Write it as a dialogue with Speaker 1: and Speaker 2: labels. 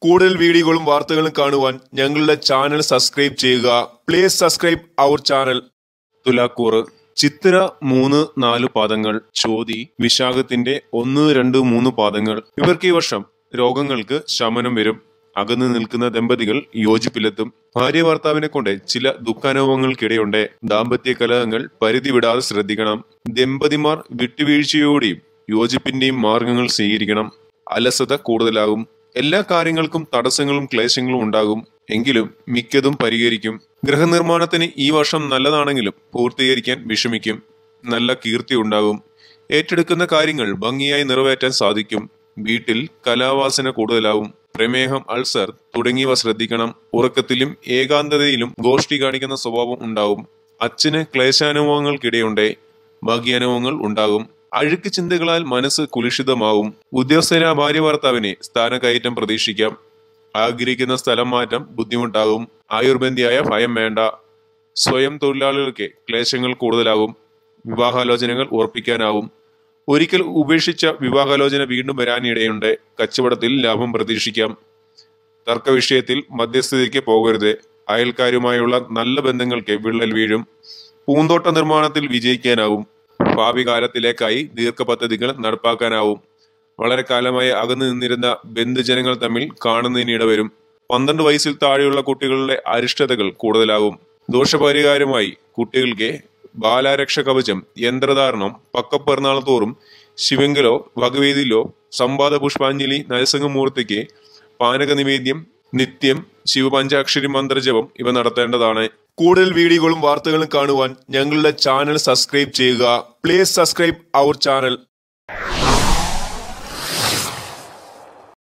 Speaker 1: കൂടുതൽ വീഡിയോകളും വാർത്തകളും കാണുവാൻ ഞങ്ങളുടെ ചാനൽ സബ്സ്ക്രൈബ് ചെയ്യുക പ്ലീസ് സബ്സ്ക്രൈബ് അവർ ചാനൽ തുലാക്കൂറ് ചിത്തിര മൂന്ന് നാല് പാദങ്ങൾ ചോതി വിശാഖത്തിന്റെ ഒന്ന് രണ്ട് മൂന്ന് പാദങ്ങൾ ഇവർക്ക് ഈ വർഷം രോഗങ്ങൾക്ക് ശമനം വരും അകന്നു നിൽക്കുന്ന ദമ്പതികൾ യോജിപ്പിലെത്തും ഭാര്യ ഭർത്താവിനെ കൊണ്ട് ചില ദുഃഖാനുഭവങ്ങൾക്കിടെയുണ്ട് ദാമ്പത്യ കലഹങ്ങൾ പരിധി വിടാതെ ശ്രദ്ധിക്കണം ദമ്പതിമാർ വിട്ടുവീഴ്ചയോടെയും യോജിപ്പിന്റെയും മാർഗങ്ങൾ സ്വീകരിക്കണം അലസത കൂടുതലാകും എല്ലാ കാര്യങ്ങൾക്കും തടസ്സങ്ങളും ക്ലേശങ്ങളും ഉണ്ടാകും എങ്കിലും മിക്കതും പരിഹരിക്കും ഗൃഹനിർമ്മാണത്തിന് ഈ വർഷം നല്ലതാണെങ്കിലും പൂർത്തീകരിക്കാൻ വിഷമിക്കും നല്ല കീർത്തി ഉണ്ടാകും ഏറ്റെടുക്കുന്ന കാര്യങ്ങൾ ഭംഗിയായി നിറവേറ്റാൻ സാധിക്കും വീട്ടിൽ കലാവാസന കൂടുതലാവും പ്രമേഹം അൾസർ തുടങ്ങിയവ ശ്രദ്ധിക്കണം ഉറക്കത്തിലും ഏകാന്തതയിലും ഗോഷ്ഠി കാണിക്കുന്ന സ്വഭാവം ഉണ്ടാവും അച്ഛന് ക്ലേശാനുഭവങ്ങൾക്കിടെയുണ്ട് ഭാഗ്യാനുഭവങ്ങൾ ഉണ്ടാകും അഴുക്ക് ചിന്തകളാൽ മനസ്സ് കുലുഷിതമാവും ഉദ്യോഗസ്ഥര ഭാര്യ ഭർത്താവിനെ സ്ഥാനക്കയറ്റം പ്രതീക്ഷിക്കാം ആഗ്രഹിക്കുന്ന സ്ഥലം മാറ്റം ബുദ്ധിമുട്ടാകും ആയുർബന്ധിയായ ഭയം വേണ്ട സ്വയം തൊഴിലാളികൾക്ക് ക്ലേശങ്ങൾ കൂടുതലാകും വിവാഹാലോചനകൾ ഉറപ്പിക്കാനാവും ഒരിക്കൽ ഉപേക്ഷിച്ച വിവാഹാലോചന വീണ്ടും വരാനിടയുണ്ട് കച്ചവടത്തിൽ ലാഭം പ്രതീക്ഷിക്കാം തർക്ക വിഷയത്തിൽ മധ്യസ്ഥതയ്ക്ക് പോകരുത് അയൽക്കാരുമായുള്ള നല്ല ബന്ധങ്ങൾക്ക് വിള്ളൽ വീഴും പൂന്തോട്ട നിർമ്മാണത്തിൽ വിജയിക്കാനാവും ഭാവി കാലത്തിലേക്കായി ദീർഘപദ്ധതികൾ നടപ്പാക്കാനാവും വളരെ കാലമായി അകന്നു നിന്നിരുന്ന ബന്ധുജനങ്ങൾ തമ്മിൽ കാണുന്നതിനിട വരും പന്ത്രണ്ട് വയസ്സിൽ താഴെയുള്ള കുട്ടികളുടെ അരിഷ്ടതകൾ കൂടുതലാകും ദോഷപരിഹാരമായി കുട്ടികൾക്ക് ബാലാരക്ഷ കവചം യന്ത്രധാരണം പക്കപ്പിറന്നാൾ തോറും ശിവങ്കലോ ഭഗവേദിയിലോ സംവാദ പുഷ്പാഞ്ജലി നരസിംഹമൂർത്തിക്ക് പാനക നിവേദ്യം നിത്യം ശിവപഞ്ചാക്ഷരി മന്ത്രജപം ഇവ നടത്തേണ്ടതാണ് കൂടുതൽ വീഡിയോകളും വാർത്തകളും കാണുവാൻ ഞങ്ങളുടെ ചാനൽ സബ്സ്ക്രൈബ് ചെയ്യുക പ്ലീസ് സബ്സ്ക്രൈബ് അവർ ചാനൽ